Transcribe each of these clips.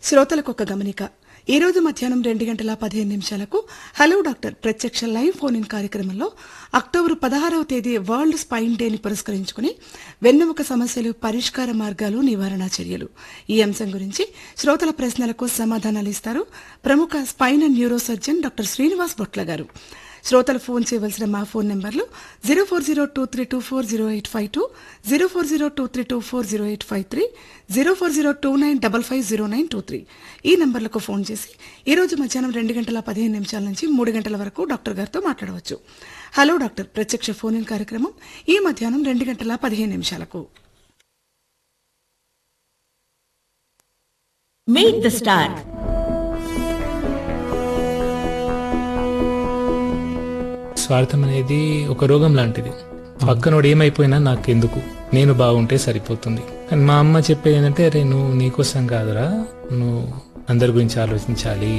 శ్రోతలకు ఒక గమనిక ఈ రోజు మధ్యాహ్నం రెండు గంటల పదిహేను నిమిషాలకు హలో డాక్టర్ ప్రత్యక్ష లైవ్ ఫోన్ ఇన్ కార్యక్రమంలో అక్టోబర్ పదహారవ తేదీ వరల్డ్ స్పైన్ డేని పురస్కరించుకుని వెన్నెముక సమస్యలు పరిష్కార మార్గాలు నివారణ చర్యలు ఈ అంశం గురించి శ్రోతల ప్రశ్నలకు సమాధానాలు ఇస్తారు ప్రముఖ spine and neuro surgeon doctor Srinivas Botla garu శ్రోతలు ఫోన్ చేయవలసిన మా phone numbers zero four zero two three two four zero eight five two zero four zero two three two four zero eight five three zero four zero two nine double five zero nine two three ఈ నంబర్లకు phone చేసి ఈ రోజు మధ్యాహ్నం రెండు గంటల పదిహేను నిమిషాల నుంచి మూడు గంటల వరకు డాక్టర్ గారితో మాట్లాడవచ్చు హలో డాక్టర్ ప్రత్యక్ష ఫోన్ ఇన్ కార్యక్రమం ఈ మధ్యాహ్నం రెండు గంటల పదిహేను నిమిషాలకు మీట్ ద స్టార్ స్వార్థం అనేది ఒక రోగం లాంటిది పక్కనోడు ఏమైపోయినా నాకు ఎందుకు నేను బాగుంటే సరిపోతుంది కానీ మా అమ్మ చెప్పేది ఏంటంటే అరే నువ్వు నీకోసం కాదురా నువ్వు అందరి గురించి ఆలోచించాలి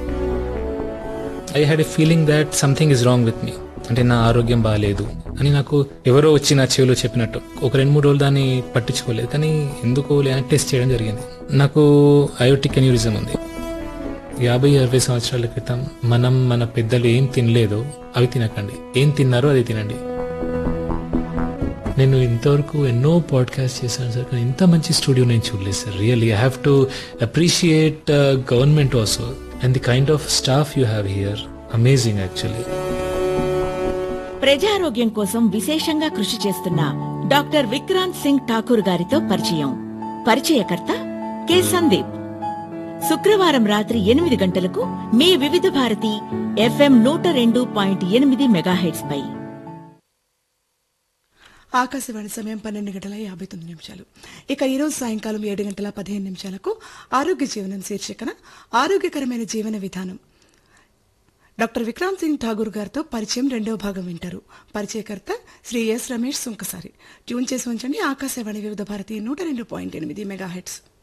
I had a feeling that something is wrong with me అంటే నా ఆరోగ్యం బాగాలేదు అని నాకు ఎవరో వచ్చి నా చెవిలో చెప్పినట్టు ఒక రెండు మూడు రోజులు దాన్ని పట్టించుకోలేదు కానీ ఎందుకు అని టెస్ట్ చేయడం జరిగింది నాకు అయోటిక్ అన్యూరిజం ఉంది యాభై అరవై సంవత్సరాల క్రితం మనం మన పెద్దలు ఏం తినలేదో అవి తినకండి ఏం తిన్నారో అది తినండి నేను ఇంతవరకు ఎన్నో పాడ్కాస్ట్ చేశాను సార్ కానీ ఇంత మంచి స్టూడియో నేను చూడలేదు sir really I have to appreciate government also and the kind of staff you have here amazing actually ప్రజారోగ్యం కోసం విశేషంగా కృషి చేస్తున్న డాక్టర్ విక్రాంత్ సింగ్ ఠాకూర్ గారితో పరిచయం పరిచయకర్త కె సందీప్ శుక్రవారం రాత్రి ఎనిమిది గంటలకు మీ వివిధ భారతి ఎఫ్ఎం నూట రెండు పాయింట్ ఎనిమిది మెగాహెట్స్ పై ఆకాశవాణి సమయం పన్నెండు గంటల యాభై తొమ్మిది నిమిషాలు ఇక ఈ రోజు సాయంకాలం ఏడు గంటల పదిహేను నిమిషాలకు ఆరోగ్య జీవనం శీర్షికన ఆరోగ్యకరమైన జీవన విధానం డాక్టర్ విక్రాంత్ సింగ్ ఠాగూర్ గారితో పరిచయం రెండవ భాగం వింటారు పరిచయకర్త శ్రీ ఎస్ రమేష్ సుంకసారి ట్యూన్ చేసి ఉంచండి ఆకాశవాణి వివిధ భారతి నూట రెండు పాయింట్ ఎనిమిది మెగాహెట్స్